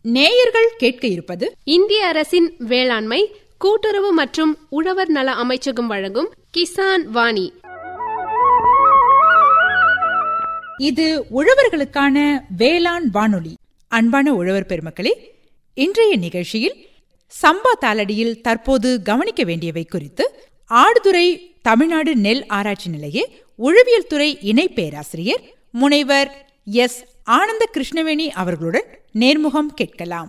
நேயர்கள் கேட்க இருப்பது இந்திய அரசின் வேளாண்மை கூட்டுறவு மற்றும் உழவர் நல அமைச்சகம் வழங்கும் கிசான் வாணி இது உழவர்களுக்கான வேளாண் வானொலி அன்பான உழவர் பெருமக்களே இன்றைய நிகழ்ச்சியில் சம்பா தாளடியில் தற்போது கவனிக்க வேண்டியவை குறித்து ஆடுதுறை தமிழ்நாடு நெல் ஆராய்ச்சி நிலைய உழவியல் துறை இணை பேராசிரியர் முனைவர் எஸ் ஆனந்த கிருஷ்ணவேணி அவர்களுடன் நேர்முகம் கேட்கலாம்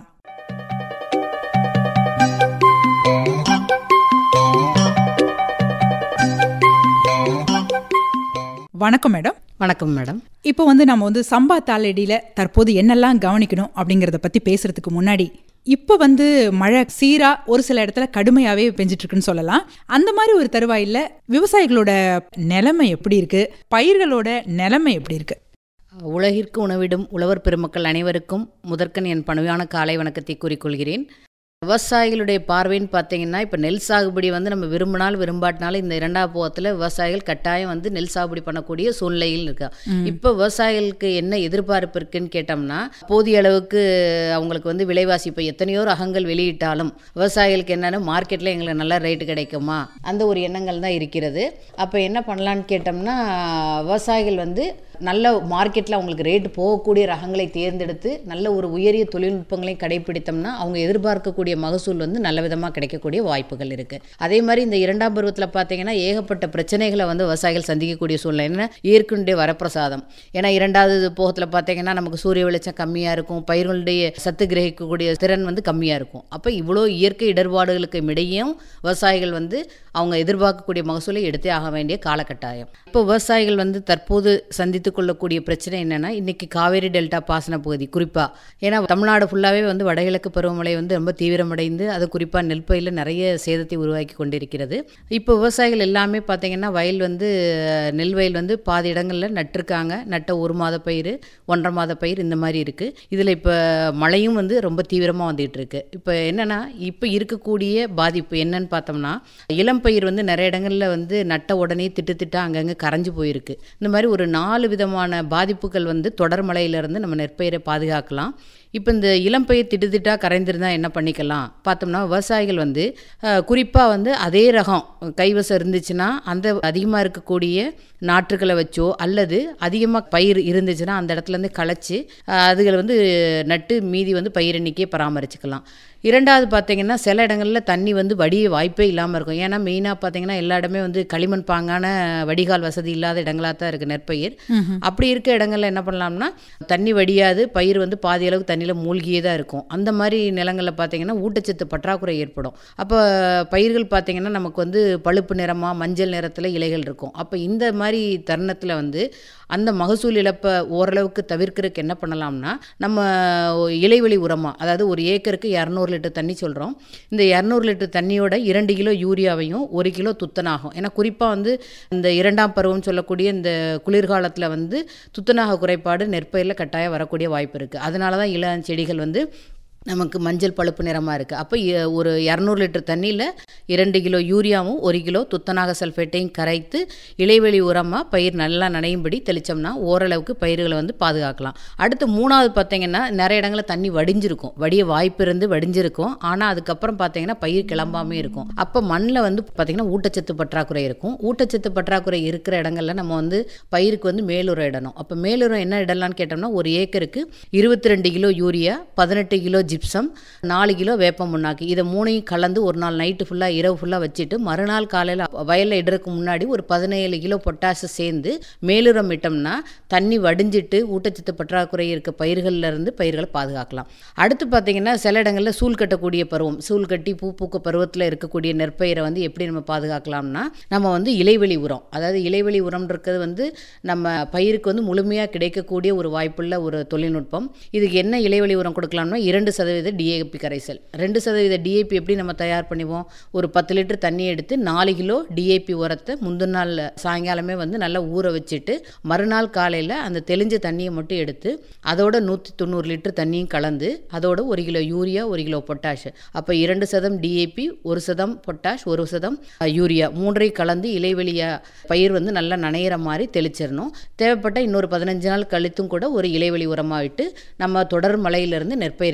வணக்கம் மேடம் வணக்கம் மேடம் இப்போ வந்து நம்ம வந்து சம்பா தாளடியில தற்போது என்னெல்லாம் கவனிக்கணும் அப்படிங்கறத பத்தி பேசுறதுக்கு முன்னாடி இப்போ வந்து மழை சீரா ஒரு சில இடத்துல கடுமையாவே பெஞ்சிட்டு இருக்குன்னு சொல்லலாம் அந்த மாதிரி ஒரு தருவாயில விவசாயிகளோட நிலைமை எப்படி இருக்கு பயிர்களோட நிலைமை எப்படி இருக்கு உலகிற்கு உணவிடும் உழவர் பெருமக்கள் அனைவருக்கும் முதற்கண் என் பணிவான காலை வணக்கத்தை கூறிக்கொள்கிறேன் விவசாயிகளுடைய பார்வைன்னு பார்த்தீங்கன்னா இப்போ நெல் சாகுபடி வந்து நம்ம விரும்பினால் விரும்பாட்டினாலும் இந்த இரண்டாவது போகத்தில் விவசாயிகள் கட்டாயம் வந்து நெல் சாகுபடி பண்ணக்கூடிய சூழ்நிலையில் இருக்கா இப்போ விவசாயிகளுக்கு என்ன எதிர்பார்ப்பு இருக்குன்னு கேட்டோம்னா போதிய அளவுக்கு அவங்களுக்கு வந்து விலைவாசி இப்போ எத்தனையோ ரகங்கள் வெளியிட்டாலும் விவசாயிகளுக்கு என்னென்னா மார்க்கெட்டில் எங்களுக்கு நல்ல ரேட்டு கிடைக்குமா அந்த ஒரு எண்ணங்கள் தான் இருக்கிறது அப்போ என்ன பண்ணலான்னு கேட்டோம்னா விவசாயிகள் வந்து நல்ல மார்க்கெட்டில் அவங்களுக்கு ரேட்டு போகக்கூடிய ரகங்களை தேர்ந்தெடுத்து நல்ல ஒரு உயரிய தொழில்நுட்பங்களை கடைபிடித்தோம்னா அவங்க எதிர்பார்க்கக்கூடிய மகசூல் வந்து நல்ல விதமாக கிடைக்கக்கூடிய வாய்ப்புகள் இருக்குது அதே மாதிரி இந்த இரண்டாம் பருவத்தில் பார்த்தீங்கன்னா ஏகப்பட்ட பிரச்சனைகளை வந்து விவசாயிகள் சந்திக்கக்கூடிய சூழ்நிலை என்ன இயற்கையுடைய வரப்பிரசாதம் ஏன்னா இரண்டாவது போகத்தில் பார்த்தீங்கன்னா நமக்கு சூரிய வெளிச்சம் கம்மியாக இருக்கும் பயிர்களுடைய சத்து கிரகிக்கக்கூடிய திறன் வந்து கம்மியாக இருக்கும் அப்போ இவ்வளோ இயற்கை இடர்பாடுகளுக்கு இடையும் விவசாயிகள் வந்து அவங்க எதிர்பார்க்கக்கூடிய மகசூலை எடுத்தே ஆக வேண்டிய காலகட்டாயம் இப்போ விவசாயிகள் வந்து தற்போது சந்தித்து கொள்ளக்கூடிய பிரச்சனை என்னென்னா இன்றைக்கி காவேரி டெல்டா பாசன பகுதி குறிப்பாக ஏன்னா தமிழ்நாடு ஃபுல்லாகவே வந்து வடகிழக்கு பருவமழை வந்து ரொம்ப தீவிரமடைந்து அது குறிப்பாக நெல் பயிரில் நிறைய சேதத்தை உருவாக்கி கொண்டிருக்கிறது இப்போ விவசாயிகள் எல்லாமே பார்த்திங்கன்னா வயல் வந்து நெல் வயல் வந்து பாதி இடங்களில் நட்டிருக்காங்க நட்ட ஒரு மாத பயிர் ஒன்றரை மாத பயிர் இந்த மாதிரி இருக்குது இதில் இப்போ மழையும் வந்து ரொம்ப தீவிரமாக வந்துகிட்டு இருக்கு இப்போ என்னென்னா இப்போ இருக்கக்கூடிய பாதிப்பு என்னன்னு பார்த்தோம்னா இளம் பயிர் வந்து நிறைய இடங்களில் வந்து நட்ட உடனே திட்டு திட்டா அங்கங்கே கரைஞ்சு போயிருக்கு இந்த மாதிரி ஒரு நாலு விதமான பாதிப்புகள் வந்து தொடர் மழையிலிருந்து நம்ம நெற்பயிரை பாதுகாக்கலாம் இப்போ இந்த இளம்பயிர் திட்டுத்திட்டாக கரைந்திருந்தால் என்ன பண்ணிக்கலாம் பார்த்தோம்னா விவசாயிகள் வந்து குறிப்பாக வந்து அதே ரகம் கைவசம் இருந்துச்சுன்னா அந்த அதிகமாக இருக்கக்கூடிய நாற்றுகளை வச்சோ அல்லது அதிகமாக பயிர் இருந்துச்சுன்னா அந்த இடத்துலேருந்து களைச்சி அதுகளை வந்து நட்டு மீதி வந்து பயிர் எண்ணிக்கையை பராமரிச்சுக்கலாம் இரண்டாவது பார்த்தீங்கன்னா சில இடங்களில் தண்ணி வந்து வடிய வாய்ப்பே இல்லாமல் இருக்கும் ஏன்னா மெயினாக பார்த்தீங்கன்னா எல்லா இடமே வந்து களிமண் பாங்கான வடிகால் வசதி இல்லாத இடங்களாக தான் இருக்குது நெற்பயிர் அப்படி இருக்க இடங்கள்ல என்ன பண்ணலாம்னா தண்ணி வடியாது பயிர் வந்து பாதி அளவுக்கு தண்ணியில் மூழ்கியே தான் இருக்கும் அந்த மாதிரி நிலங்களில் பார்த்தீங்கன்னா ஊட்டச்சத்து பற்றாக்குறை ஏற்படும் அப்போ பயிர்கள் பார்த்தீங்கன்னா நமக்கு வந்து பழுப்பு நிறமாக மஞ்சள் நிறத்தில் இலைகள் இருக்கும் அப்போ இந்த மாதிரி தருணத்தில் வந்து அந்த மகசூல் இழப்பை ஓரளவுக்கு தவிர்க்கிறதுக்கு என்ன பண்ணலாம்னா நம்ம இலைவெளி உரமாக அதாவது ஒரு ஏக்கருக்கு இரநூறு லிட்டர் தண்ணி சொல்கிறோம் இந்த இரநூறு லிட்டர் தண்ணியோட இரண்டு கிலோ யூரியாவையும் ஒரு கிலோ துத்தனாகும் ஏன்னா குறிப்பாக வந்து இந்த இரண்டாம் பருவம் சொல்லக்கூடிய இந்த குளிர்காலத்தில் வந்து துத்தநாக குறைபாடு நெற்பயிரில் கட்டாயம் வரக்கூடிய வாய்ப்பு இருக்குது அதனால தான் இளம் செடிகள் வந்து நமக்கு மஞ்சள் பழுப்பு நிறமாக இருக்குது அப்போ ஒரு இரநூறு லிட்டர் தண்ணியில் இரண்டு கிலோ யூரியாவும் ஒரு கிலோ துத்தநாக சல்ஃபேட்டையும் கரைத்து இலைவெளி உரமாக பயிர் நல்லா நனையும்படி தெளித்தோம்னா ஓரளவுக்கு பயிர்களை வந்து பாதுகாக்கலாம் அடுத்து மூணாவது பார்த்திங்கன்னா நிறைய இடங்களில் தண்ணி வடிஞ்சிருக்கும் வடிய வாய்ப்பு இருந்து வடிஞ்சிருக்கும் ஆனால் அதுக்கப்புறம் பார்த்திங்கன்னா பயிர் கிளம்பாமே இருக்கும் அப்போ மண்ணில் வந்து பார்த்திங்கன்னா ஊட்டச்சத்து பற்றாக்குறை இருக்கும் ஊட்டச்சத்து பற்றாக்குறை இருக்கிற இடங்களில் நம்ம வந்து பயிருக்கு வந்து மேலுரம் இடணும் அப்போ மேலுரம் என்ன இடலான்னு கேட்டோம்னா ஒரு ஏக்கருக்கு இருபத்தி ரெண்டு கிலோ யூரியா பதினெட்டு கிலோ ஜிப்சம் நாலு கிலோ வேப்பம் முன்னாக்கி இதை மூணையும் கலந்து ஒரு நாள் நைட்டு ஃபுல்லாக இரவு ஃபுல்லாக வச்சுட்டு மறுநாள் காலையில் வயலில் இடுறதுக்கு முன்னாடி ஒரு பதினேழு கிலோ பொட்டாசு சேர்ந்து மேலுரம் இட்டோம்னா தண்ணி வடிஞ்சிட்டு ஊட்டச்சத்து பற்றாக்குறை இருக்க பயிர்களில் இருந்து பயிர்களை பாதுகாக்கலாம் அடுத்து பார்த்தீங்கன்னா சில இடங்களில் சூழ் கட்டக்கூடிய பருவம் சூழ் கட்டி பூ பூக்க பருவத்தில் இருக்கக்கூடிய நெற்பயிரை வந்து எப்படி நம்ம பாதுகாக்கலாம்னா நம்ம வந்து இலைவெளி உரம் அதாவது இலைவெளி உரம் இருக்கிறது வந்து நம்ம பயிருக்கு வந்து முழுமையாக கிடைக்கக்கூடிய ஒரு வாய்ப்புள்ள ஒரு தொழில்நுட்பம் இதுக்கு என்ன இலைவெளி உரம் கொடுக்கலாம்னா இரண்டு சதவீத டிஏபி கரைசல் ரெண்டு சதவீத டிஏபி எப்படி நம்ம தயார் பண்ணுவோம் ஒரு பத்து லிட்டர் தண்ணி எடுத்து நாலு கிலோ டிஏபி உரத்தை முந்தின நாள் சாயங்காலமே வந்து நல்லா ஊற வச்சுட்டு மறுநாள் காலையில் அந்த தெளிஞ்ச தண்ணியை மட்டும் எடுத்து அதோட நூற்றி தொண்ணூறு லிட்டர் தண்ணியும் கலந்து அதோட ஒரு கிலோ யூரியா ஒரு கிலோ பொட்டாஷ் அப்போ இரண்டு சதம் டிஏபி ஒரு சதம் பொட்டாஷ் ஒரு சதம் யூரியா மூன்றையும் கலந்து இலைவெளியா பயிர் வந்து நல்லா நனையிற மாதிரி தெளிச்சிடணும் தேவைப்பட்ட இன்னொரு பதினஞ்சு நாள் கழித்தும் கூட ஒரு இலைவெளி உரமாக விட்டு நம்ம தொடர் மழையிலிருந்து நெற்பயிர்களை பாதுகாக்கலாம்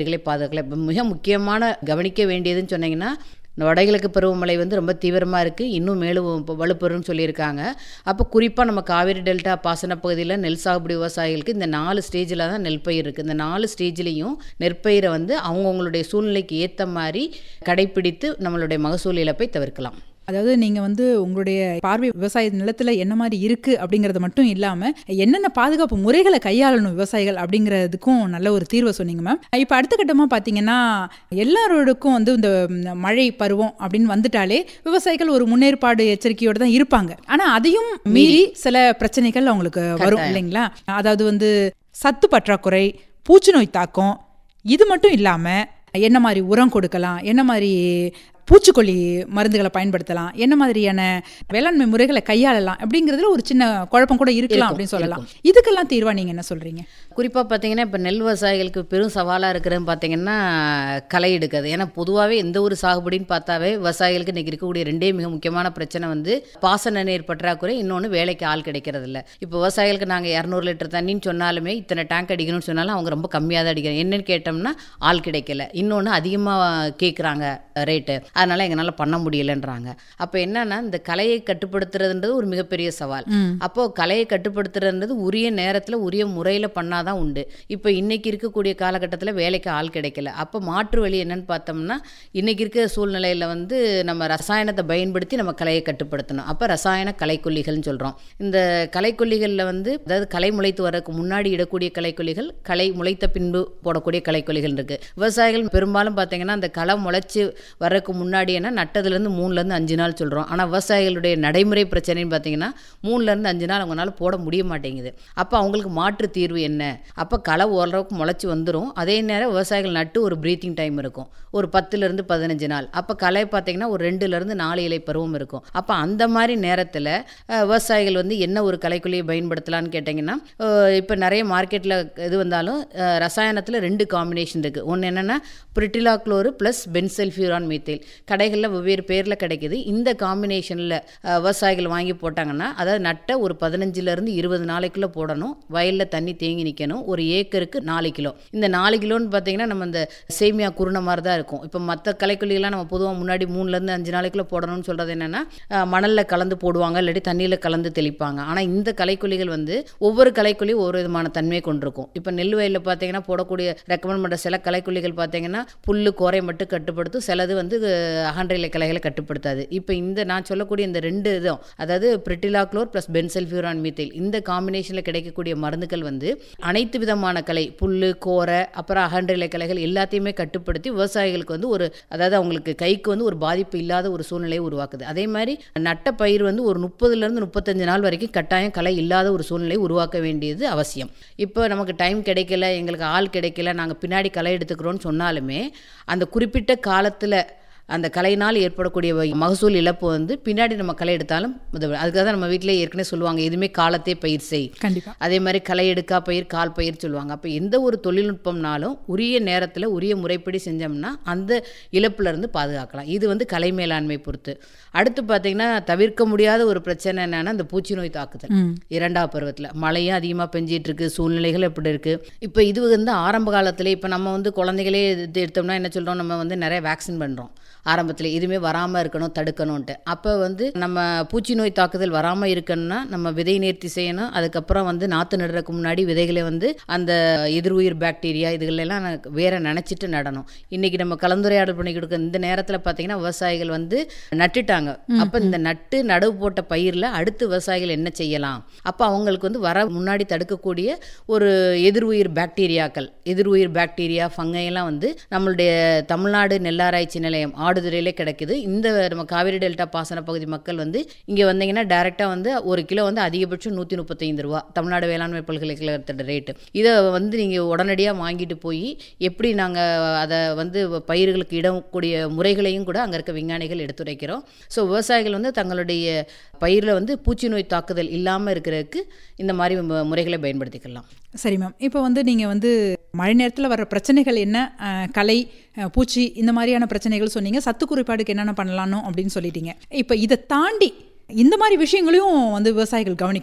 பாதுகாக்கலாம் இப்போ மிக முக்கியமான கவனிக்க வேண்டியதுன்னு சொன்னீங்கன்னா இந்த வடகிழக்கு பருவமழை வந்து ரொம்ப தீவிரமாக இருக்குது இன்னும் மேலும் இப்போ வலுப்பெறும்னு சொல்லியிருக்காங்க அப்போ குறிப்பாக நம்ம காவிரி டெல்டா பாசன பகுதியில் நெல் சாகுபடி விவசாயிகளுக்கு இந்த நாலு ஸ்டேஜில் தான் நெல் பயிர் இருக்குது இந்த நாலு ஸ்டேஜ்லேயும் நெற்பயிரை வந்து அவங்கவுங்களுடைய சூழ்நிலைக்கு ஏற்ற மாதிரி கடைப்பிடித்து நம்மளுடைய மகசூல் இழப்பை தவிர்க்கலாம் அதாவது நீங்க வந்து உங்களுடைய பார்வை விவசாய நிலத்துல என்ன மாதிரி இருக்கு அப்படிங்கறது மட்டும் இல்லாம என்னென்ன பாதுகாப்பு முறைகளை கையாளணும் விவசாயிகள் அப்படிங்கிறதுக்கும் நல்ல ஒரு தீர்வை சொன்னீங்க மேம் இப்போ அடுத்த கட்டமா பாத்தீங்கன்னா எல்லாரோடுக்கும் வந்து இந்த மழை பருவம் அப்படின்னு வந்துட்டாலே விவசாயிகள் ஒரு முன்னேற்பாடு எச்சரிக்கையோட தான் இருப்பாங்க ஆனா அதையும் மீறி சில பிரச்சனைகள் அவங்களுக்கு வரும் இல்லைங்களா அதாவது வந்து சத்து பற்றாக்குறை பூச்சிநோய் தாக்கம் இது மட்டும் இல்லாம என்ன மாதிரி உரம் கொடுக்கலாம் என்ன மாதிரி பூச்சிக்கொல்லி மருந்துகளை பயன்படுத்தலாம் என்ன மாதிரியான வேளாண்மை முறைகளை கையாளலாம் அப்படிங்கிறதுல ஒரு சின்ன குழப்பம் கூட இருக்கலாம் அப்படின்னு சொல்லலாம் இதுக்கெல்லாம் தீர்வா நீங்க என்ன சொல்றீங்க குறிப்பாக பார்த்தீங்கன்னா இப்போ நெல் விவசாயிகளுக்கு பெரும் சவாலாக இருக்கிறதுன்னு பார்த்தீங்கன்னா களை எடுக்கிறது ஏன்னா பொதுவாகவே எந்த ஒரு சாகுபடின்னு பார்த்தாவே விவசாயிகளுக்கு இன்றைக்கி இருக்கக்கூடிய ரெண்டே மிக முக்கியமான பிரச்சனை வந்து பாசன நீர் பற்றாக்குறை இன்னொன்று வேலைக்கு ஆள் கிடைக்கிறது இல்லை இப்போ விவசாயிகளுக்கு நாங்கள் இரநூறு லிட்டர் தண்ணின்னு சொன்னாலுமே இத்தனை டேங்க் அடிக்கணும்னு சொன்னாலும் அவங்க ரொம்ப கம்மியாக தான் அடிக்கிறாங்க என்னன்னு கேட்டோம்னா ஆள் கிடைக்கல இன்னொன்று அதிகமாக கேட்குறாங்க ரேட்டு அதனால் எங்களால் பண்ண முடியலன்றாங்க அப்போ என்னன்னா இந்த கலையை கட்டுப்படுத்துறதுன்றது ஒரு மிகப்பெரிய சவால் அப்போது கலையை கட்டுப்படுத்துறதுன்றது உரிய நேரத்தில் உரிய முறையில் பண்ணாதான் உண்டு இப்போ இன்னைக்கு இருக்கக்கூடிய காலகட்டத்தில் வேலைக்கு ஆள் கிடைக்கல அப்போ மாற்று வழி என்னன்னு பார்த்தோம்னா இன்னைக்கு இருக்க சூழ்நிலையில் வந்து நம்ம ரசாயனத்தை பயன்படுத்தி நம்ம கலையை கட்டுப்படுத்தணும் அப்போ ரசாயன கலைக்கொல்லிகள்னு சொல்கிறோம் இந்த கலைக்கொல்லிகளில் வந்து அதாவது களை முளைத்து வரக்கு முன்னாடி இடக்கூடிய கலைக்கொல்லிகள் களை முளைத்த பின்பு போடக்கூடிய கலைக்கொல்லிகள் இருக்குது விவசாயிகள் பெரும்பாலும் பார்த்தீங்கன்னா அந்த களை முளைச்சி வரக்கு முன்னாடி என்ன நட்டதுலேருந்து மூணுலேருந்து அஞ்சு நாள் சொல்கிறோம் ஆனால் விவசாயிகளுடைய நடைமுறை பிரச்சனைன்னு பார்த்தீங்கன்னா மூணுலேருந்து அஞ்சு நாள் அவங்களால போட முடிய மாட்டேங்குது அப்போ அவங்களுக்கு மாற்று தீர்வு என்ன அப்போ களை ஓரளவுக்கு முளைச்சி வந்துடும் அதே நேரம் விவசாயிகள் நட்டு ஒரு ப்ரீத்திங் டைம் இருக்கும் ஒரு பத்துலேருந்து பதினஞ்சு நாள் அப்போ களை பார்த்தீங்கன்னா ஒரு ரெண்டுலேருந்து நாலு இலை பருவம் இருக்கும் அப்போ அந்த மாதிரி நேரத்தில் விவசாயிகள் வந்து என்ன ஒரு கலைக்குள்ளியை பயன்படுத்தலான்னு கேட்டிங்கன்னா இப்போ நிறைய மார்க்கெட்டில் இது வந்தாலும் அஹ், ரசாயனத்தில் ரெண்டு காம்பினேஷன் இருக்குது ஒன்று என்னென்னா பிரிட்டிலா குளோரு ப்ளஸ் பென்சல்ஃபியூரான் மீத்தேல் கடைகளில் வெவ்வேறு பேரில் கிடைக்குது இந்த காம்பினேஷனில் விவசாயிகள் வாங்கி போட்டாங்கன்னா அதாவது நட்ட ஒரு பதினஞ்சுலேருந்து இருபது நாளைக்குள்ளே போடணும் வயலில் தண்ணி தேங்கி நிற்கணும் ஒரு ஏக்கருக்கு நாலு கிலோ இந்த நாலு கிலோன்னு பார்த்தீங்கன்னா நம்ம இந்த சேமியா குருணை மாதிரி தான் இருக்கும் இப்போ மற்ற கலைக்குள்ளிகள்லாம் நம்ம பொதுவாக முன்னாடி மூணுலேருந்து அஞ்சு நாளைக்குள்ளே போடணும்னு சொல்கிறது என்னென்னா மணலில் கலந்து போடுவாங்க இல்லாட்டி தண்ணியில் கலந்து தெளிப்பாங்க ஆனால் இந்த கலைக்குள்ளிகள் வந்து ஒவ்வொரு கலைக்குள்ளியும் ஒவ்வொரு விதமான தன்மையை கொண்டிருக்கும் இப்போ நெல் வயலில் பார்த்தீங்கன்னா போடக்கூடிய ரெக்கமெண்ட் பண்ணுற சில கலைக்குள்ளிகள் பார்த்தீங்கன்னா புல்லு கோரை மட்டும் கட்டுப்படுத்தும் சிலது வந்து அகன்றிலை கலைகளை கட்டுப்படுத்தாது இப்போ இந்த நான் சொல்லக்கூடிய இந்த ரெண்டு இதுவும் அதாவது பிரிட்டிலா குளோர் ப்ளஸ் பென்சல்ஃபியூரான் மீத்தைல் இந்த காம்பினேஷனில் கிடைக்கக்கூடிய மருந்துகள் வந்து அனைத்து விதமான கலை புல்லு கோரை அப்புறம் அகன்றிலை கலைகள் எல்லாத்தையுமே கட்டுப்படுத்தி விவசாயிகளுக்கு வந்து ஒரு அதாவது அவங்களுக்கு கைக்கு வந்து ஒரு பாதிப்பு இல்லாத ஒரு சூழ்நிலையை உருவாக்குது அதே மாதிரி நட்ட பயிர் வந்து ஒரு முப்பதுலேருந்து முப்பத்தஞ்சு நாள் வரைக்கும் கட்டாயம் கலை இல்லாத ஒரு சூழ்நிலையை உருவாக்க வேண்டியது அவசியம் இப்போ நமக்கு டைம் கிடைக்கல எங்களுக்கு ஆள் கிடைக்கல நாங்கள் பின்னாடி களை எடுத்துக்கிறோன்னு சொன்னாலுமே அந்த குறிப்பிட்ட காலத்தில் அந்த கலையினால் ஏற்படக்கூடிய வ- மகசூல் இழப்பு வந்து பின்னாடி நம்ம களை எடுத்தாலும் உதவும் அதுக்காக தான் நம்ம வீட்டிலே ஏற்கனவே சொல்லுவாங்க எதுவுமே காலத்தே பயிர் செய் கண்டிப்பா அதே மாதிரி களை எடுக்கா பயிர் கால் பயிர் சொல்லுவாங்க அப்போ எந்த ஒரு தொழில்நுட்பம்னாலும் உரிய நேரத்தில் உரிய முறைப்படி செஞ்சோம்னா அந்த இழப்புல இருந்து பாதுகாக்கலாம் இது வந்து கலை மேலாண்மை பொறுத்து அடுத்து பார்த்தீங்கன்னா தவிர்க்க முடியாத ஒரு பிரச்சனை என்னன்னா இந்த பூச்சி நோய் தாக்குதல் இரண்டாவது பருவத்தில் மழையும் அதிகமாக பெஞ்சிட்டு இருக்கு சூழ்நிலைகள் எப்படி இருக்கு இப்போ இது வந்து ஆரம்ப காலத்திலே இப்போ நம்ம வந்து குழந்தைகளே இது எடுத்தோம்னா என்ன சொல்கிறோம் நம்ம வந்து நிறைய வேக்சின் பண்ணுறோம் ஆரம்பத்தில் இதுவுமே வராமல் இருக்கணும் தடுக்கணும்ன்ட்டு அப்போ வந்து நம்ம பூச்சி நோய் தாக்குதல் வராமல் இருக்கணும்னா நம்ம விதை நேர்த்தி செய்யணும் அதுக்கப்புறம் வந்து நாற்று நடுறதுக்கு முன்னாடி விதைகளை வந்து அந்த எதிர் உயிர் பாக்டீரியா இதுகளெல்லாம் ந- வேற நினச்சிட்டு நடணும் இன்னைக்கு நம்ம கலந்துரையாடல் பண்ணி கொடுக்க இந்த நேரத்தில் பார்த்தீங்கன்னா விவசாயிகள் வந்து நட்டுட்டாங்க அப்போ இந்த நட்டு நடவு போட்ட பயிரில் அடுத்து விவசாயிகள் என்ன செய்யலாம் அப்போ அவங்களுக்கு வந்து வர முன்னாடி தடுக்கக்கூடிய ஒரு எதிர் உயிர் பாக்டீரியாக்கள் எதிர் உயிர் பாக்டீரியா ஃபங்கை எல்லாம் வந்து நம்மளுடைய தமிழ்நாடு நெல்லாராய்ச்சி நிலையம் ஆடுதுறையிலே கிடைக்குது இந்த நம்ம காவிரி டெல்டா பாசன பகுதி மக்கள் வந்து இங்கே வந்தீங்கன்னா டைரெக்டாக வந்து ஒரு கிலோ வந்து அதிகபட்சம் நூற்றி முப்பத்தைந்து ரூபா தமிழ்நாடு வேளாண்மை பல்கலைக்கழகத்தோட ரேட்டு இதை வந்து நீங்கள் உடனடியாக வாங்கிட்டு போய் எப்படி நாங்கள் அதை வந்து பயிர்களுக்கு இடக்கூடிய முறைகளையும் கூட அங்கே இருக்க விஞ்ஞானிகள் எடுத்துரைக்கிறோம் ஸோ விவசாயிகள் வந்து தங்களுடைய பயிரில் வந்து பூச்சி நோய் தாக்குதல் இல்லாமல் இருக்கிறதுக்கு இந்த மாதிரி மு- முறைகளை பயன்படுத்திக்கலாம் சரி மேம் இப்போ வந்து நீங்கள் வந்து மழை நேரத்தில் வர பிரச்சனைகள் என்ன அஹ், களை அஹ், பூச்சி இந்த மாதிரியான பிரச்சனைகள் சொன்னீங்க சத்து குறைபாடுக்கு என்னென்ன பண்ணலானோ அப்படின்னு சொல்லிட்டீங்க இப்போ இதை தாண்டி இந்த மாதிரி விஷயங்களையும் வந்து விவசாயிகள் கவனிக்கணும்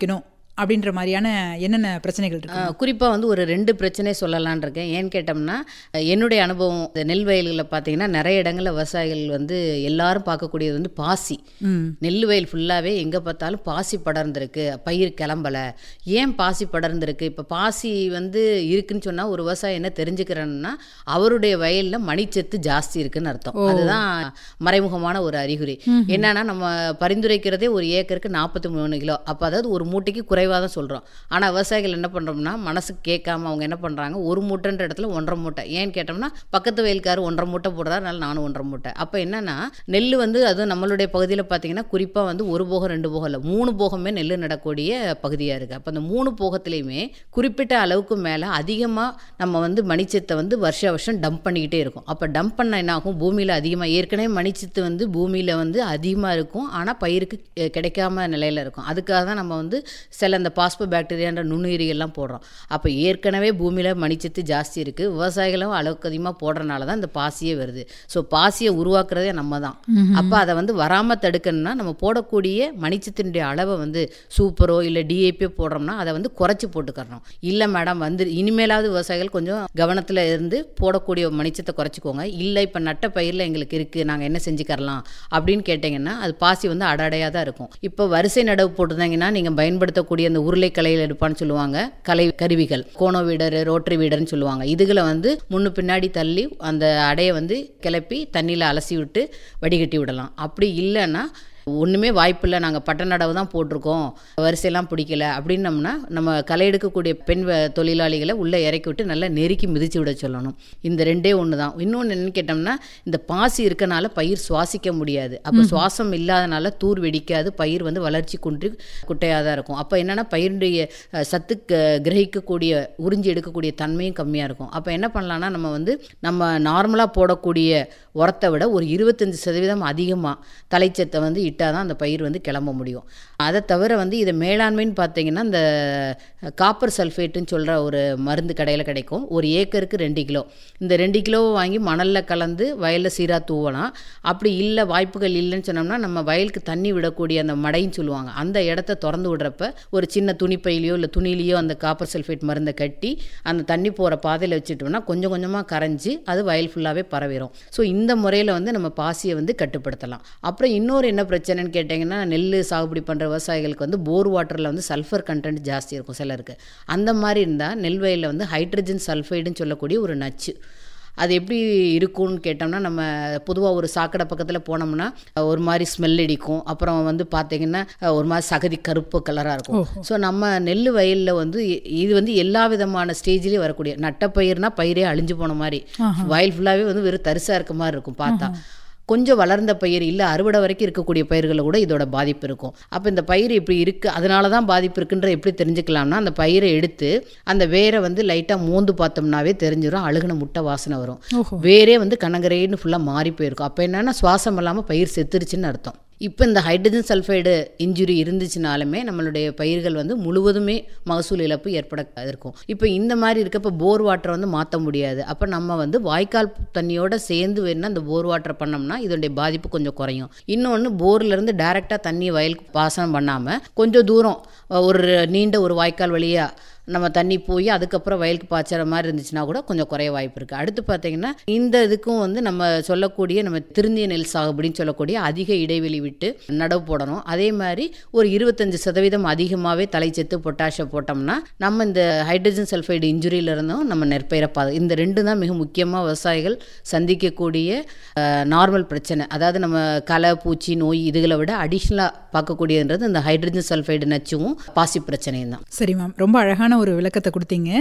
அப்படின்ற மாதிரியான என்னென்ன பிரச்சனைகள் இருக்கு குறிப்பாக வந்து ஒரு ரெண்டு பிரச்சனை சொல்லலான் இருக்கேன் ஏன்னு கேட்டோம்னா அஹ், என்னுடைய அனுபவம் இந்த நெல் வயல்களில் பார்த்தீங்கன்னா நிறைய இடங்களில் விவசாயிகள் வந்து எல்லாரும் பார்க்கக்கூடியது வந்து பாசி ம் நெல் வயல் ஃபுல்லாகவே எங்கே பார்த்தாலும் பாசி படர்ந்திருக்கு பயிர் கிளம்பலை ஏன் பாசி படர்ந்திருக்கு இப்போ பாசி வந்து இருக்குன்னு சொன்னால் ஒரு விவசாயி என்ன தெரிஞ்சுக்கிறேன்னா அவருடைய வயலில் மணிச்சத்து ஜாஸ்தி இருக்குன்னு அர்த்தம் அதுதான் மறைமுகமான ஒரு அறிகுறி என்னன்னா நம்ம பரிந்துரைக்கிறதே ஒரு ஏக்கருக்கு நாற்பத்தி மூணு கிலோ அப்போ அதாவது ஒரு மூட்டைக்கு குறைவாக தான் சொல்கிறோம் ஆனால் விவசாயிகள் என்ன பண்ணுறோம்னா மனசுக்கு கேட்காம அவங்க என்ன பண்ணுறாங்க ஒரு மூட்டைன்ற இடத்துல ஒன்றரை மூட்டை ஏன்னு கேட்டோம்னா பக்கத்து வயல்கார் ஒன்றரை மூட்டை போடுறாரு அதனால நானும் ஒன்றரை மூட்டை அப்போ என்னன்னா நெல் வந்து அதுவும் நம்மளுடைய பகுதியில் பார்த்தீங்கன்னா குறிப்பாக வந்து ஒரு போகம் ரெண்டு போகம் இல்லை மூணு போகமே நெல் நடக்கூடிய பகுதியாக இருக்குது அப்போ அந்த மூணு போகத்துலேயுமே குறிப்பிட்ட அளவுக்கு மேலே அதிகமாக நம்ம வந்து மணிச்சத்தை வந்து வருஷ வருஷம் டம்ப் பண்ணிக்கிட்டே இருக்கும் அப்போ டம்ப் பண்ண என்ன ஆகும் பூமியில் அதிகமாக ஏற்கனவே மணிச்சத்து வந்து பூமியில் வந்து அதிகமாக இருக்கும் ஆனால் பயிருக்கு அஹ், கிடைக்காம நிலையில் இருக்கும் அதுக்காக தான் நம்ம வந்து சில இந்த பாஸ்போ பாக்டீரியான்ற நுண்ணுயிரிகள்லாம் போடுறோம் அப்போ ஏற்கனவே பூமியில் மணிச்சத்து ஜாஸ்தி இருக்குது விவசாயிகளும் அளவுக்கு அதிகமாக போடுறனால தான் இந்த பாசியே வருது ஸோ பாசியை உருவாக்குறதே நம்ம தான் அப்போ அதை வந்து வராமல் தடுக்கணும்னா நம்ம போடக்கூடிய மணிச்சத்தினுடைய அளவை வந்து சூப்பரோ இல்லை டிஏபியோ போடுறோம்னா அதை வந்து குறைச்சி போட்டுக்கறணும் இல்லை மேடம் வந்து இனிமேலாவது விவசாயிகள் கொஞ்சம் கவனத்தில் இருந்து போடக்கூடிய மணிச்சத்தை குறைச்சிக்கோங்க இல்லை இப்போ நட்ட பயிரில் எங்களுக்கு இருக்குது நாங்கள் என்ன செஞ்சுக்கரலாம் அப்படின்னு கேட்டிங்கன்னா அது பாசி வந்து அடடையாக தான் இருக்கும் இப்போ வரிசை நடவு போட்டிருந்தாங்கன்னா நீங்கள் பயன்படுத்தக்கூடிய அந்த உருளை கலையில் எடுப்பான்னு சொல்லுவாங்க கலை கருவிகள் கோணோ வீடர் ரோட்டரி வீடர்னு சொல்லுவாங்க இதுகளை வந்து முன்னு பின்னாடி தள்ளி அந்த அடையை வந்து கிளப்பி தண்ணியில் அலசி விட்டு வடிகட்டி விடலாம் அப்படி இல்லைன்னா ஒன்றுமே வாய்ப்பில்லை நாங்கள் பட்ட நடவு தான் போட்டிருக்கோம் வரிசையெல்லாம் பிடிக்கல அப்படின்னம்னா நம்ம களை எடுக்கக்கூடிய பெண் வ- தொழிலாளிகளை உள்ளே இறக்கி விட்டு நல்லா நெருக்கி மிதிச்சு விட சொல்லணும் இந்த ரெண்டே ஒன்று தான் இன்னொன்று என்னன்னு கேட்டோம்னா இந்த பாசி இருக்கனால பயிர் சுவாசிக்க முடியாது அப்போ சுவாசம் இல்லாதனால தூர் வெடிக்காது பயிர் வந்து வளர்ச்சி குன்றி குட்டையாக தான் இருக்கும் அப்போ என்னென்னா பயிருடைய அஹ், சத்து க- கிரகிக்கக்கூடிய உறிஞ்சி எடுக்கக்கூடிய தன்மையும் கம்மியாக இருக்கும் அப்போ என்ன பண்ணலாம்னா நம்ம வந்து நம்ம நார்மலாக போடக்கூடிய உரத்தை விட ஒரு இருபத்தஞ்சி சதவீதம் அதிகமாக தலைச்சத்தை வந்து இட்டால் தான் அந்த பயிர் வந்து கிளம்ப முடியும் அதை தவிர வந்து இதை மேலாண்மைன்னு பார்த்தீங்கன்னா இந்த காப்பர் சல்ஃபேட்டுன்னு சொல்கிற ஒரு மருந்து கடையில் கிடைக்கும் ஒரு ஏக்கருக்கு ரெண்டு கிலோ இந்த ரெண்டு கிலோவை வாங்கி மணலில் கலந்து வயலில் சீராக தூவலாம் அப்படி இல்லை வாய்ப்புகள் இல்லைன்னு சொன்னோம்னா நம்ம வயலுக்கு தண்ணி விடக்கூடிய அந்த மடைன்னு சொல்லுவாங்க அந்த இடத்த திறந்து விடுறப்ப ஒரு சின்ன துணிப்பையிலையோ இல்லை துணியிலையோ அந்த காப்பர் சல்ஃபேட் மருந்தை கட்டி அந்த தண்ணி போகிற பாதையில் வச்சுட்டோம்னா கொஞ்சம் கொஞ்சமாக கரைஞ்சி அது வயல் ஃபுல்லாகவே பரவிடும் ஸோ இந்த முறையில் வந்து நம்ம பாசியை வந்து கட்டுப்படுத்தலாம் அப்புறம் இன்னொரு என்ன பிரச்சனைன்னு கேட்டிங்கன்னா நெல் சாகுபடி பண்ணுற விவசாயிகளுக்கு வந்து போர் வாட்டரில் வந்து சல்ஃபர் கண்டென்ட் ஜாஸ்தி இருக்கும் சிலருக்கு அந்த மாதிரி இருந்தால் நெல் வயலில் வந்து ஹைட்ரஜன் சல்ஃபைடுன்னு சொல்லக்கூடிய ஒரு நச்சு அது எப்படி இருக்கும்னு கேட்டோம்னா நம்ம பொதுவாக ஒரு சாக்கடை பக்கத்தில் போனோம்னா ஒரு மாதிரி ஸ்மெல் அடிக்கும் அப்புறம் வந்து பார்த்தீங்கன்னா ஒரு மாதிரி சகதி கருப்பு கலராக இருக்கும் ஸோ நம்ம நெல் வயலில் வந்து இ- இது வந்து எல்லா விதமான ஸ்டேஜ்லேயும் வரக்கூடிய நட்ட பயிர்னா பயிரே அழிஞ்சு போன மாதிரி வயல் ஃபுல்லாகவே வந்து வெறும் தரிசாக இருக்க மாதிரி இருக்கும் பார்த்தா கொஞ்சம் வளர்ந்த பயிர் இல்லை அறுவடை வரைக்கும் இருக்கக்கூடிய பயிர்களில் கூட இதோட பாதிப்பு இருக்கும் அப்போ இந்த பயிர் இப்படி இருக்குது அதனால தான் பாதிப்பு இருக்குன்ற எப்படி தெரிஞ்சுக்கலாம்னா அந்த பயிரை எடுத்து அந்த வேரை வந்து லைட்டாக மோந்து பார்த்தோம்னாவே தெரிஞ்சிடும் அழுகுன முட்டை வாசனை வரும் ஓஹோ வேரே வந்து கனகரேன்னு ஃபுல்லாக மாறி போயிருக்கும் அப்போ என்னன்னா சுவாசம் இல்லாமல் பயிர் செத்துருச்சுன்னு அர்த்தம் இப்போ இந்த ஹைட்ரஜன் சல்ஃபைடு இன்ஜுரி இருந்துச்சுனாலுமே நம்மளுடைய பயிர்கள் வந்து முழுவதுமே மகசூல் இழப்பு ஏற்பட இருக்கும் இப்போ இந்த மாதிரி இருக்கப்போ போர் வாட்டரை வந்து மாற்ற முடியாது அப்போ நம்ம வந்து வாய்க்கால் தண்ணியோட சேர்ந்து வேணா அந்த போர் வாட்டர் பண்ணோம்னா இதனுடைய பாதிப்பு கொஞ்சம் குறையும் இன்னொன்று போர்லேருந்து டைரெக்டாக தண்ணியை வயலுக்கு பாசனம் பண்ணாமல் கொஞ்சம் தூரம் ஒரு நீண்ட ஒரு வாய்க்கால் வழியாக நம்ம தண்ணி போய் அதுக்கப்புறம் வயலுக்கு பாய்ச்சற மாதிரி இருந்துச்சுன்னா கூட கொஞ்சம் குறைய வாய்ப்பு இருக்குது அடுத்து பார்த்தீங்கன்னா இந்த இதுக்கும் வந்து நம்ம சொல்லக்கூடிய நம்ம திருந்திய நெல் சாகுபடின்னு சொல்லக்கூடிய அதிக இடைவெளி விட்டு நடவு போடணும் அதே மாதிரி ஒரு இருபத்தஞ்சு சதவீதம் அதிகமாகவே தலைச்சத்து பொட்டாஷியம் போட்டோம்னா நம்ம இந்த ஹைட்ரஜன் சல்ஃபைடு இன்ஜுரியில இருந்தும் நம்ம நெற்பயிரை பாது இந்த ரெண்டு தான் மிக முக்கியமாக விவசாயிகள் சந்திக்கக்கூடிய நார்மல் பிரச்சனை அதாவது நம்ம களை பூச்சி நோய் இதுகளை விட அடிஷ்னலாக பார்க்கக்கூடியதுன்றது இந்த ஹைட்ரஜன் சல்ஃபைடு நச்சும் பாசி பிரச்சனையும் தான் சரி மேம் ரொம்ப அழகான ஒரு விளக்கத்தை கொடுத்தீங்க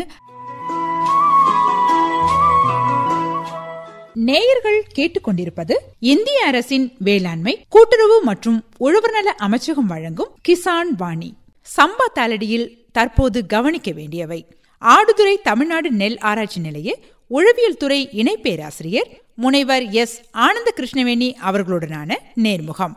நேயர்கள் கேட்டுக்கொண்டிருப்பது இந்திய அரசின் வேளாண்மை கூட்டுறவு மற்றும் உழவர்நல அமைச்சகம் வழங்கும் கிசான் வாணி சம்பா தாளடியில் தற்போது கவனிக்க வேண்டியவை ஆடுதுறை தமிழ்நாடு நெல் ஆராய்ச்சி நிலைய உழவியல் துறை இணை பேராசிரியர் முனைவர் எஸ் ஆனந்த கிருஷ்ணவேணி அவர்களுடனான நேர்முகம்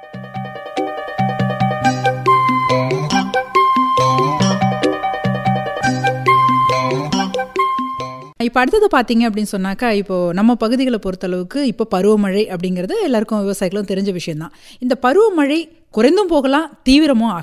இப்போ அடுத்தது பார்த்தீங்க அப்படின்னு சொன்னாக்கா இப்போ நம்ம பகுதிகளை பொறுத்தளவுக்கு இப்போ பருவமழை அப்படிங்கிறது எல்லாருக்கும் விவசாயிகளும் தெரிஞ்ச விஷயம்தான் இந்த பருவமழை குறைந்தும் போகலாம் தீவிரமும் ஆகலாம்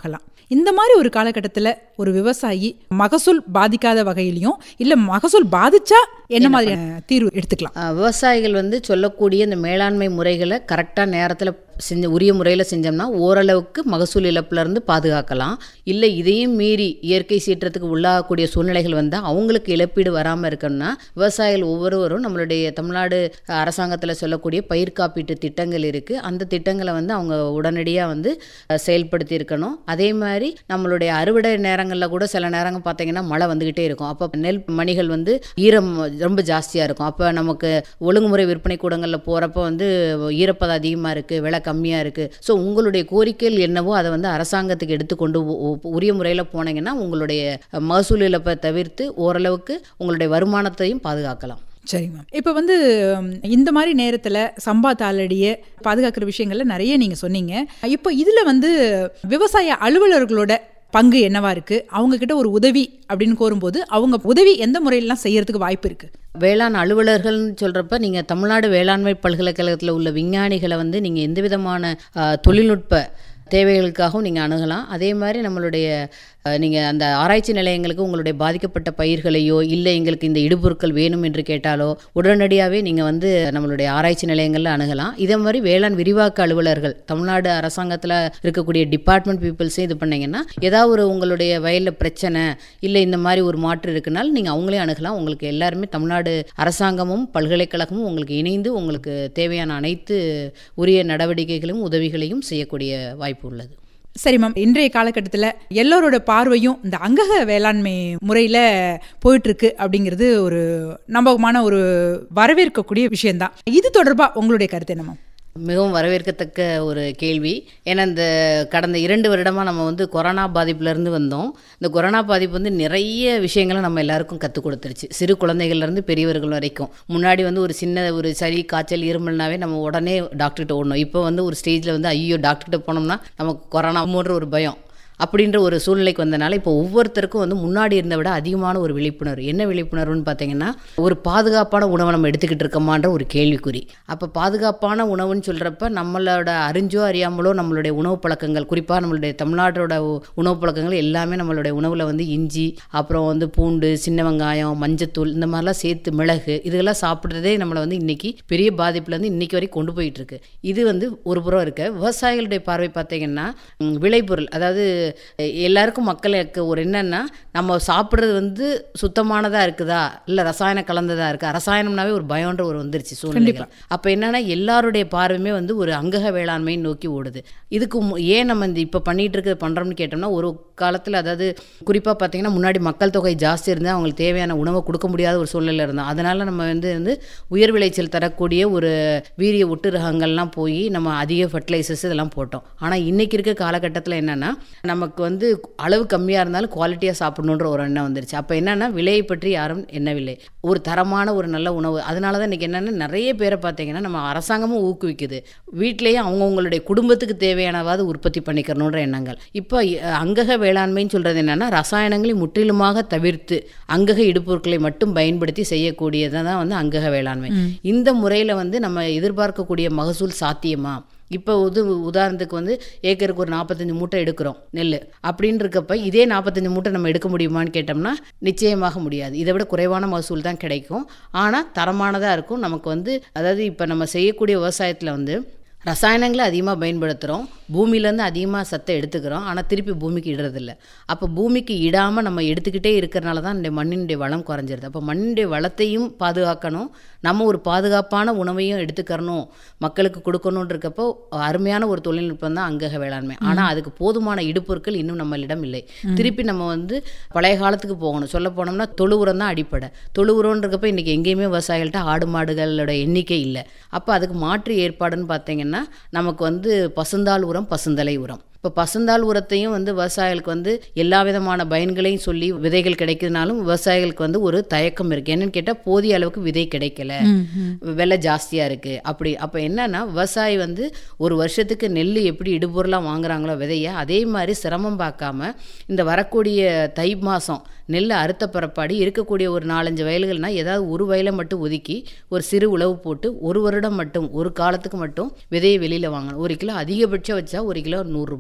இந்த மாதிரி ஒரு காலகட்டத்தில் ஒரு விவசாயி மகசூல் பாதிக்காத வகையிலையும் இல்லை மகசூல் பாதிச்சா என்ன மாதிரியான தீர்வு எடுத்துக்கலாம் அஹ், விவசாயிகள் வந்து சொல்லக்கூடிய இந்த மேலாண்மை முறைகளை கரெக்டாக நேரத்தில் செஞ்ச உரிய முறையில் செஞ்சோம்னா ஓரளவுக்கு மகசூல் இழப்புலேருந்து பாதுகாக்கலாம் இல்லை இதையும் மீறி இயற்கை சீற்றத்துக்கு உள்ளாகக்கூடிய சூழ்நிலைகள் வந்தால் அவங்களுக்கு இழப்பீடு வராமல் இருக்கணும்னா விவசாயிகள் ஒவ்வொருவரும் நம்மளுடைய தமிழ்நாடு அரசாங்கத்தில் சொல்லக்கூடிய பயிர் காப்பீட்டு திட்டங்கள் இருக்குது அந்த திட்டங்களை வந்து அவங்க உடனடியாக வந்து அஹ், செயல்படுத்தி இருக்கணும் அதே மாதிரி நம்மளுடைய அறுவடை நேரங்களில் கூட சில நேரங்கள் பார்த்தீங்கன்னா மழை வந்துக்கிட்டே இருக்கும் அப்போ நெல் மணிகள் வந்து ஈரம் ரொம்ப ஜாஸ்தியாக இருக்கும் அப்போ நமக்கு ஒழுங்குமுறை விற்பனை கூடங்களில் போகிறப்ப வந்து ஈரப்பதம் அதிகமாக இருக்குது விலை கம்மியாக இருக்குது ஸோ உங்களுடைய கோரிக்கைகள் என்னவோ அதை வந்து அரசாங்கத்துக்கு எடுத்துக்கொண்டு உ- உ- உரிய முறையில் போனீங்கன்னா உங்களுடைய மகசூல் இழப்பை தவிர்த்து ஓரளவுக்கு உங்களுடைய வருமானத்தையும் பாதுகாக்கலாம் சரி மேம் இப்போ வந்து ம், இந்த மாதிரி நேரத்தில் சம்பா தாளடியை பாதுகாக்கிற விஷயங்கள்ல நிறைய நீங்கள் சொன்னீங்க இப்போ இதில் வந்து விவசாய அலுவலர்களோட பங்கு என்னவா இருக்கு அவங்க கிட்ட ஒரு உதவி அப்படின்னு கோரும்போது அவங்க உதவி எந்த முறையிலாம் செய்யறதுக்கு வாய்ப்பு இருக்கு வேளாண் அலுவலர்கள்னு சொல்கிறப்ப நீங்கள் தமிழ்நாடு வேளாண்மை பல்கலைக்கழகத்தில் உள்ள விஞ்ஞானிகளை வந்து நீங்கள் எந்த விதமான ஆ, தொழில்நுட்ப தேவைகளுக்காகவும் நீங்கள் அணுகலாம் அதே மாதிரி நம்மளுடைய நீங்கள் அந்த ஆராய்ச்சி நிலையங்களுக்கு உங்களுடைய பாதிக்கப்பட்ட பயிர்களையோ இல்லை எங்களுக்கு இந்த இடுபொருட்கள் வேணும் என்று கேட்டாலோ உடனடியாகவே நீங்கள் வந்து நம்மளுடைய ஆராய்ச்சி நிலையங்களில் அணுகலாம் இதே மாதிரி வேளாண் விரிவாக்க அலுவலர்கள் தமிழ்நாடு அரசாங்கத்தில் இருக்கக்கூடிய டிபார்ட்மெண்ட் பீப்புள்ஸே இது பண்ணீங்கன்னா ஏதாவது ஒரு உங்களுடைய வயலில் பிரச்சனை இல்லை இந்த மாதிரி ஒரு மாற்று இருக்குனாலும் நீங்கள் அவங்களே அணுகலாம் உங்களுக்கு எல்லாருமே தமிழ்நாடு அரசாங்கமும் பல்கலைக்கழகமும் உங்களுக்கு இணைந்து உங்களுக்கு தேவையான அனைத்து உரிய நடவடிக்கைகளும் உதவிகளையும் செய்யக்கூடிய வாய்ப்பு உள்ளது சரி மேம் இன்றைய காலகட்டத்தில் எல்லோரோட பார்வையும் இந்த அங்கக வேளாண்மை முறையில் போயிட்டு இருக்கு அப்படிங்கிறது ஒரு நம்பகமான ஒரு வரவேற்கக்கூடிய விஷயம்தான் இது தொடர்பாக உங்களுடைய கருத்து என்ன மேம் மிகவும் வரவேற்கத்தக்க ஒரு கேள்வி ஏன்னா இந்த கடந்த இரண்டு வருடமாக நம்ம வந்து கொரோனா பாதிப்புலேருந்து வந்தோம் இந்த கொரோனா பாதிப்பு வந்து நிறைய விஷயங்களை நம்ம எல்லாருக்கும் கற்றுக் கொடுத்துருச்சு சிறு குழந்தைகள்லேருந்து பெரியவர்கள் வரைக்கும் முன்னாடி வந்து ஒரு சின்ன ஒரு சளி காய்ச்சல் இருமல்னாவே நம்ம உடனே டாக்டர்கிட்ட ஓடணும் இப்போ வந்து ஒரு ஸ்டேஜில் வந்து ஐயோ டாக்டர்கிட்ட போனோம்னா நமக்கு கொரோனா மூன்ற ஒரு பயம் அப்படின்ற ஒரு சூழ்நிலைக்கு வந்தனால இப்போ ஒவ்வொருத்தருக்கும் வந்து முன்னாடி இருந்த விட அதிகமான ஒரு விழிப்புணர்வு என்ன விழிப்புணர்வுன்னு பார்த்தீங்கன்னா ஒரு பாதுகாப்பான உணவை நம்ம எடுத்துக்கிட்டு இருக்கோமான்ற ஒரு கேள்விக்குறி அப்போ பாதுகாப்பான உணவுன்னு சொல்கிறப்ப நம்மளோட அறிஞ்சோ அறியாமலோ நம்மளுடைய உணவு பழக்கங்கள் குறிப்பாக நம்மளுடைய தமிழ்நாட்டோட உ- உணவு பழக்கங்கள் எல்லாமே நம்மளுடைய உணவில் வந்து இஞ்சி அப்புறம் வந்து பூண்டு சின்ன வெங்காயம் மஞ்சத்தூள் இந்த மாதிரிலாம் சேர்த்து மிளகு இதெல்லாம் சாப்பிட்றதே நம்மளை வந்து இன்னைக்கு பெரிய பாதிப்புலேருந்து இன்னைக்கு வரைக்கும் கொண்டு போயிட்டு இருக்கு இது வந்து ஒரு புறம் இருக்க விவசாயிகளுடைய பார்வை பார்த்தீங்கன்னா ம், விளைபொருள் அதாவது எ- எல்லாருக்கும் மக்களுக்கு ஒரு என்னன்னா நம்ம சாப்பிட்றது வந்து சுத்தமானதாக இருக்குதா இல்லை ரசாயனம் கலந்ததா இருக்கா ரசாயனம்னாவே ஒரு பயம்ன்ற ஒரு வந்துருச்சு சூழ்நிலைகள் அப்போ என்னன்னா எல்லாருடைய பார்வையுமே வந்து ஒரு அங்கக வேளாண்மையை நோக்கி ஓடுது இதுக்கு மு- ஏன் நம்ம இந்த இப்போ பண்ணிட்டு இருக்கிறது பண்ணுறோம்னு கேட்டோம்னா ஒரு காலத்தில் அதாவது குறிப்பாக பார்த்தீங்கன்னா முன்னாடி மக்கள் தொகை ஜாஸ்தி இருந்தால் அவங்களுக்கு தேவையான உணவை கொடுக்க முடியாத ஒரு சூழ்நிலை இருந்தோம் அதனால நம்ம வந்து வந்து உயர் விளைச்சல் தரக்கூடிய ஒரு வீரிய ஒட்டு ரகங்கள்லாம் போய் நம்ம அதிக ஃபர்டிலைசர்ஸ் இதெல்லாம் போட்டோம் ஆனால் இன்னைக்கு இருக்க காலகட்டத்தில் என்னன்னா நமக்கு வந்து அளவு கம்மியாக இருந்தாலும் குவாலிட்டியாக சாப்பிடணுன்ற ஒரு எண்ணம் வந்துருச்சு அப்போ என்னன்னா விலையை பற்றி யாரும் எண்ணவில்லை ஒரு தரமான ஒரு நல்ல உணவு அதனால தான் இன்றைக்கி என்னென்னா நிறைய பேரை பார்த்தீங்கன்னா நம்ம அரசாங்கமும் ஊக்குவிக்குது வீட்டிலேயே அவங்கவுங்களுடைய குடும்பத்துக்கு தேவையானவாது உற்பத்தி பண்ணிக்கிறணுன்ற எண்ணங்கள் இப்போ அஹ், அங்கக வேளாண்மைன்னு சொல்கிறது என்னென்னா ரசாயனங்களை முற்றிலுமாக தவிர்த்து அங்கக இடுபொருட்களை மட்டும் பயன்படுத்தி செய்யக்கூடியதை தான் வந்து அங்கக வேளாண்மை இந்த முறையில் வந்து நம்ம எதிர்பார்க்கக்கூடிய மகசூல் சாத்தியமா இப்போ உது உதாரணத்துக்கு வந்து ஏக்கருக்கு ஒரு நாற்பத்தஞ்சு மூட்டை எடுக்கிறோம் நெல் அப்படின்னு இருக்கப்ப இதே நாற்பத்தஞ்சு மூட்டை நம்ம எடுக்க முடியுமான்னு கேட்டோம்னா நிச்சயமாக முடியாது இதை விட குறைவான மகசூல் தான் கிடைக்கும் ஆனால் தரமானதாக இருக்கும் நமக்கு வந்து அதாவது இப்போ நம்ம செய்யக்கூடிய விவசாயத்தில் வந்து ரசாயனங்களை அதிகமாக பயன்படுத்துகிறோம் பூமியிலேருந்து அதிகமாக சத்தை எடுத்துக்கிறோம் ஆனால் திருப்பி பூமிக்கு இடுறதில்ல அப்போ பூமிக்கு இடாமல் நம்ம எடுத்துக்கிட்டே இருக்கிறனால தான் இந்த மண்ணினுடைய வளம் குறைஞ்சிருது அப்போ மண்ணினுடைய வளத்தையும் பாதுகாக்கணும் நம்ம ஒரு பாதுகாப்பான உணவையும் எடுத்துக்கறணும் மக்களுக்கு கொடுக்கணும்னு இருக்கப்போ அருமையான ஒரு தொழில்நுட்பம் தான் அங்கக வேளாண்மை ஆனால் அதுக்கு போதுமான இடுபொருட்கள் இன்னும் நம்மளிடம் இல்லை திருப்பி நம்ம வந்து பழைய காலத்துக்கு போகணும் சொல்ல போனோம்னா தொழு உரம் தான் அடிப்படை தொழு உரம்னு இருக்கப்ப இன்றைக்கி எங்கேயுமே விவசாயிகள்கிட்ட ஆடு மாடுகளோட எண்ணிக்கை இல்லை அப்போ அதுக்கு மாற்று ஏற்பாடுன்னு பார்த்தீங்கன்னா நமக்கு வந்து பசுந்தாள் உரம் பசுந்தலை உரம் இப்போ பசுந்தாள் உரத்தையும் வந்து விவசாயிகளுக்கு வந்து எல்லா விதமான பயன்களையும் சொல்லி விதைகள் கிடைக்கிறதுனாலும் விவசாயிகளுக்கு வந்து ஒரு தயக்கம் இருக்குது என்னன்னு கேட்டால் போதிய அளவுக்கு விதை கிடைக்கல விலை ஜாஸ்தியாக இருக்குது அப்படி அப்போ என்னன்னா விவசாயி வந்து ஒரு வருஷத்துக்கு நெல் எப்படி இடுபொருளாக வாங்குறாங்களோ விதையை அதே மாதிரி சிரமம் பார்க்காம இந்த வரக்கூடிய தை மாதம் நெல் அறுத்த பிறப்பாடி இருக்கக்கூடிய ஒரு நாலஞ்சு வயல்கள்னால் ஏதாவது ஒரு வயலை மட்டும் ஒதுக்கி ஒரு சிறு உழவு போட்டு ஒரு வருடம் மட்டும் ஒரு காலத்துக்கு மட்டும் விதையை வெளியில் வாங்கணும் ஒரு கிலோ அதிகபட்சம் வச்சா ஒரு கிலோ நூறுரூபா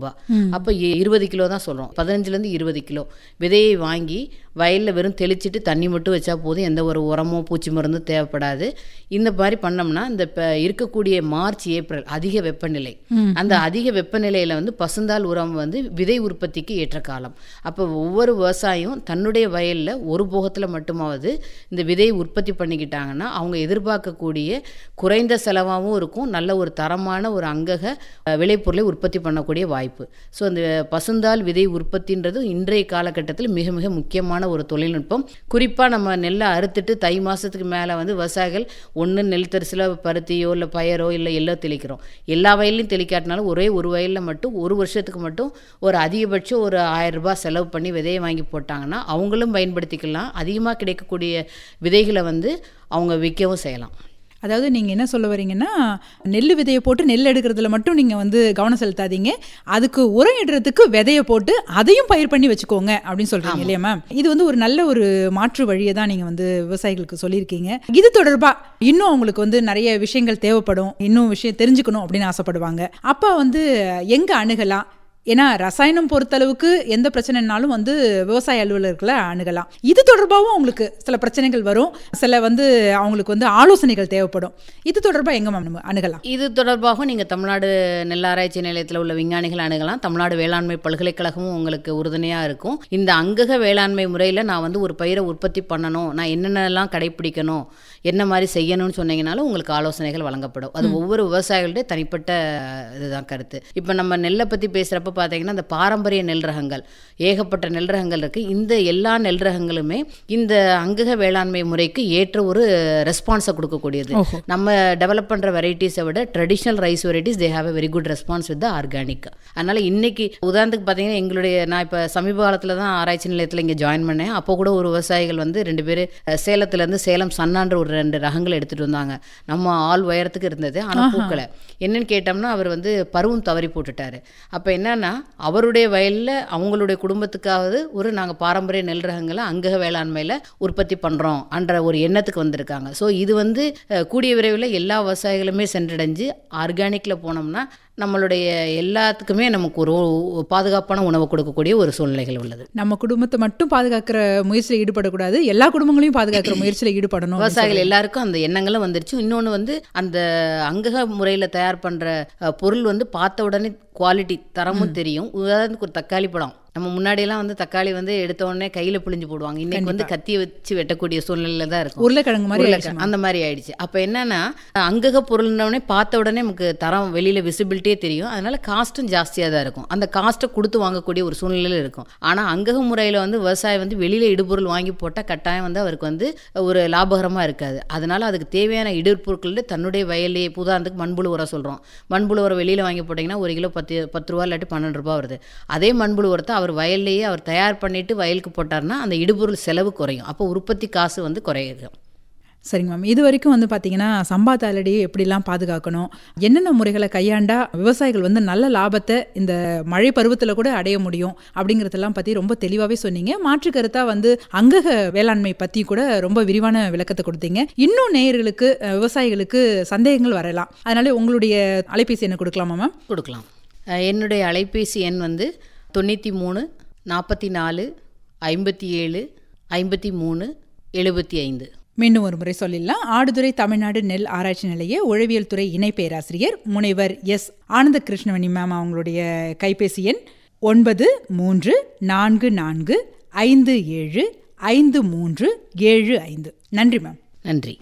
ரூபா அப்போ இருபது கிலோ தான் சொல்கிறோம் பதினஞ்சுலேருந்து இருபது கிலோ விதையை வாங்கி வயலில் வெறும் தெளிச்சிட்டு தண்ணி மட்டும் வச்சா போதும் எந்த ஒரு உரமோ பூச்சி மருந்தும் தேவைப்படாது இந்த மாதிரி பண்ணோம்னா இந்த இப்போ இருக்கக்கூடிய மார்ச் ஏப்ரல் அதிக வெப்பநிலை அந்த அதிக வெப்பநிலையில் வந்து பசுந்தாள் உரம் வந்து விதை உற்பத்திக்கு ஏற்ற காலம் அப்போ ஒவ்வொரு விவசாயியும் தன்னுடைய வயலில் ஒரு போகத்தில் மட்டுமாவது இந்த விதையை உற்பத்தி பண்ணிக்கிட்டாங்கன்னா அவங்க எதிர்பார்க்கக்கூடிய குறைந்த செலவாகவும் இருக்கும் நல்ல ஒரு தரமான ஒரு அங்கக அஹ், விளைபொருளை உற்பத்தி பண்ணக்கூடிய வாய்ப்பு ஸோ அந்த பசுந்தாள் விதை உற்பத்தின்றது இன்றைய காலகட்டத்தில் மிக மிக முக்கியமான ஒரு தொழில்நுட்பம் குறிப்பாக நம்ம நெல்லை அறுத்துட்டு தை மாதத்துக்கு மேலே வந்து விவசாயிகள் ஒன்று நெல் தரிசில் பருத்தியோ இல்லை பயரோ இல்லை எல்லோ தெளிக்கிறோம் எல்லா வயல்லையும் தெளிக்காட்டினாலும் ஒரே ஒரு வயலில் மட்டும் ஒரு வருஷத்துக்கு மட்டும் ஒரு அதிகபட்சம் ஒரு ஆயிரம் ரூபாய் செலவு பண்ணி விதையை வாங்கி போட்டாங்கன்னா அவங்களும் பயன்படுத்திக்கலாம் அதிகமாக கிடைக்கக்கூடிய விதைகளை வந்து அவங்க விற்கவும் செய்யலாம் அதாவது நீங்கள் என்ன சொல்ல வரீங்கன்னா நெல் விதையை போட்டு நெல் எடுக்கிறதுல மட்டும் நீங்கள் வந்து கவனம் செலுத்தாதீங்க அதுக்கு உரம் இடுறதுக்கு விதையை போட்டு அதையும் பயிர் பண்ணி வச்சுக்கோங்க அப்படின்னு சொல்கிறீங்க இல்லையா மேம் இது வந்து ஒரு நல்ல ஒரு மாற்று வழியை தான் நீங்கள் வந்து விவசாயிகளுக்கு சொல்லியிருக்கீங்க இது தொடர்பாக இன்னும் அவங்களுக்கு வந்து நிறைய விஷயங்கள் தேவைப்படும் இன்னும் விஷயம் தெரிஞ்சுக்கணும் அப்படின்னு ஆசைப்படுவாங்க அப்போ வந்து எங்கே அணுகலாம் ஏன்னா ரசாயனம் பொறுத்தளவுக்கு எந்த பிரச்சனைனாலும் வந்து விவசாய அலுவலர்களை அணுகலாம் இது தொடர்பாகவும் அவங்களுக்கு சில பிரச்சனைகள் வரும் சில வந்து அவங்களுக்கு வந்து ஆலோசனைகள் தேவைப்படும் இது தொடர்பாக எங்க மேம் நம்ம அணுகலாம் இது தொடர்பாகவும் நீங்கள் தமிழ்நாடு நெல் ஆராய்ச்சி நிலையத்தில் உள்ள விஞ்ஞானிகள் அணுகலாம் தமிழ்நாடு வேளாண்மை பல்கலைக்கழகமும் உங்களுக்கு உறுதுணையாக இருக்கும் இந்த அங்கக வேளாண்மை முறையில் நான் வந்து ஒரு பயிரை உற்பத்தி பண்ணணும் நான் என்னென்னலாம் கடைப்பிடிக்கணும் என்ன மாதிரி செய்யணும்னு சொன்னீங்கனாலும் உங்களுக்கு ஆலோசனைகள் வழங்கப்படும் அது ஒவ்வொரு விவசாயிகளுடைய தனிப்பட்ட இதுதான் கருத்து இப்போ நம்ம நெல்லை பற்றி பேசுகிறப்ப பார்த்தீங்கன்னா இந்த பாரம்பரிய நெல் ரகங்கள் ஏகப்பட்ட நெல் ரகங்கள் இருக்குது இந்த எல்லா நெல் ரகங்களுமே இந்த அங்கக வேளாண்மை முறைக்கு ஏற்ற ஒரு ரெஸ்பான்ஸை கொடுக்கக்கூடியது ஓஹோ. நம்ம டெவலப் பண்ணுற வெரைட்டிஸை விட traditional rice varieties they have a very good response with the organic அதனால் இன்னைக்கு உதாரணத்துக்கு பார்த்தீங்கன்னா எங்களுடைய நான் இப்போ சமீப காலத்தில் தான் ஆராய்ச்சி நிலையத்தில் இங்கே ஜாயின் பண்ணேன் அப்போ கூட ஒரு விவசாயிகள் வந்து ரெண்டு பேர் சேலத்துலேருந்து சேலம் சன்னான்ற ஒரு ரெண்டு ரகங்கள் எடுத்துகிட்டு வந்தாங்க நம்ம ஆள் உயரத்துக்கு இருந்தது ஆனால் பூக்கலை என்னன்னு கேட்டோம்னா அவர் வந்து பருவம் தவறி போட்டுட்டாரு அப்போ என்னன்னா அவருடைய வயலில் அவங்களுடைய குடும்பத்துக்காவது ஒரு நாங்கள் பாரம்பரிய நெல் ரகங்களை அங்கக வேளாண்மையில் உற்பத்தி பண்ணுறோம் என்ற ஒரு எண்ணத்துக்கு வந்திருக்காங்க ஸோ இது வந்து அஹ், கூடிய விரைவில் எல்லா விவசாயிகளுமே சென்றடைஞ்சு ஆர்கானிக்கில் போனோம்னா நம்மளுடைய எல்லாத்துக்குமே நமக்கு ஒரு ஒ- பாதுகாப்பான உணவு கொடுக்கக்கூடிய ஒரு சூழ்நிலைகள் உள்ளது நம்ம குடும்பத்தை மட்டும் பாதுகாக்கிற முயற்சியில் ஈடுபடக்கூடாது எல்லா குடும்பங்களையும் பாதுகாக்கிற முயற்சியில் ஈடுபடணும் அப்படின்னு விவசாயிகள் எல்லாருக்கும் அந்த எண்ணங்களும் வந்துருச்சு இன்னொன்று வந்து அந்த அங்கக முறையில் தயார் பண்ணுற பொருள் வந்து பார்த்த உடனே குவாலிட்டி தரமும் தெரியும் உதாரணத்துக்கு ஒரு தக்காளி பழம் நம்ம முன்னாடியெல்லாம் வந்து தக்காளி வந்து எடுத்த உடனே கையில் பிழிஞ்சு போடுவாங்க இன்னைக்கு வந்து கத்தியை வச்சு வெட்டக்கூடிய சூழ்நிலையில தான் இருக்கும் உருளைக்கிழங்கு மாதிரி உருளைக்கிழங்கு, அந்த மாதிரி ஆயிடுச்சு அப்போ என்னன்னா அங்கக பொருள்னோடனே பார்த்த உடனே நமக்கு தரம் வெளியில விசிபிலிட்டியே தெரியும் அதனால காஸ்ட்டும் ஜாஸ்தியாக தான் இருக்கும் அந்த காஸ்ட்டை கொடுத்து வாங்கக்கூடிய ஒரு சூழ்நிலையில் இருக்கும் ஆனால் அங்கக முறையில் வந்து விவசாயி வந்து வெளியில இடுபொருள் வாங்கி போட்டால் கட்டாயம் வந்து அவருக்கு வந்து ஒரு லாபகரமாக இருக்காது அதனால அதுக்கு தேவையான இடுபொருட்கள் தன்னுடைய வயல்லையே உதாரணத்துக்கு மண்புழு உரம் சொல்கிறோம் மண்புழு உரம் வெளியில் வாங்கி போட்டிங்கன்னா ஒரு கிலோ பத்து பத்து ரூபா இல்லாட்டி பன்னெண்டு ரூபா வருது அதே மண்புழு உரத்தை அவர் வயல்லையே அவர் தயார் பண்ணிட்டு வயலுக்கு போட்டார்னா அந்த இடுபொருள் செலவு குறையும் அப்போ உற்பத்தி காசு வந்து குறையும் சரிங்க மேம் இது வரைக்கும் வந்து பார்த்தீங்கன்னா சம்பா தாளடியை எப்படிலாம் பாதுகாக்கணும் என்னென்ன முறைகளை கையாண்டா விவசாயிகள் வந்து நல்ல லாபத்தை இந்த மழை பருவத்தில் கூட அடைய முடியும் அப்படிங்கிறதெல்லாம் பற்றி ரொம்ப தெளிவாகவே சொன்னீங்க மாற்று கருத்தாக வந்து அங்கக வேளாண்மை பற்றி கூட ரொம்ப விரிவான விளக்கத்தை கொடுத்தீங்க இன்னும் நேயர்களுக்கு அஹ், விவசாயிகளுக்கு சந்தேகங்கள் வரலாம் அதனால உங்களுடைய அலைபேசி என்ன கொடுக்கலாமா மேம் கொடுக்கலாம் அஹ் என்னுடைய அலைபேசி எண் வந்து தொண்ணூற்றி மூணு நாற்பத்தி நாலு ஐம்பத்தி ஏழு ஐம்பத்தி மூணு எழுபத்தி ஐந்து மீண்டும் ஒரு முறை சொல்லிடலாம் ஆடுதுறை தமிழ்நாடு நெல் ஆராய்ச்சி நிலைய உழவியல் துறை இணை பேராசிரியர் முனைவர் எஸ் ஆனந்த கிருஷ்ணவணி மேம் அவங்களுடைய கைபேசி எண் ஒன்பது மூன்று நான்கு நான்கு ஐந்து ஏழு ஐந்து மூன்று ஏழு ஐந்து நன்றி மேம் நன்றி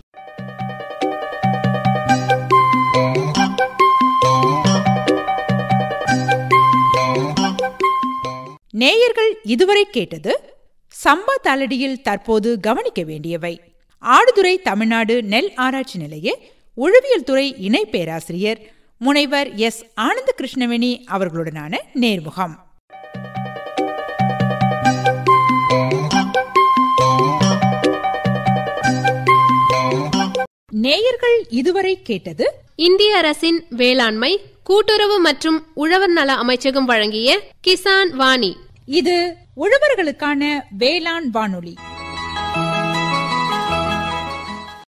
நேயர்கள் இதுவரை கேட்டது சம்பா தாளடியில் தற்போது கவனிக்க வேண்டியவை ஆடுதுறை தமிழ்நாடு நெல் ஆராய்ச்சி நிலைய உழவியல் துறை இணை பேராசிரியர் முனைவர் எஸ் ஆனந்த கிருஷ்ணவேணி அவர்களுடனான நேர்முகம் நேயர்கள் இதுவரை கேட்டது இந்திய அரசின் வேளாண்மை கூட்டுறவு மற்றும் உழவர் நல அமைச்சகம் வழங்கிய கிசான் வாணி இது உழவர்களுக்கான வேளாண் வானொலி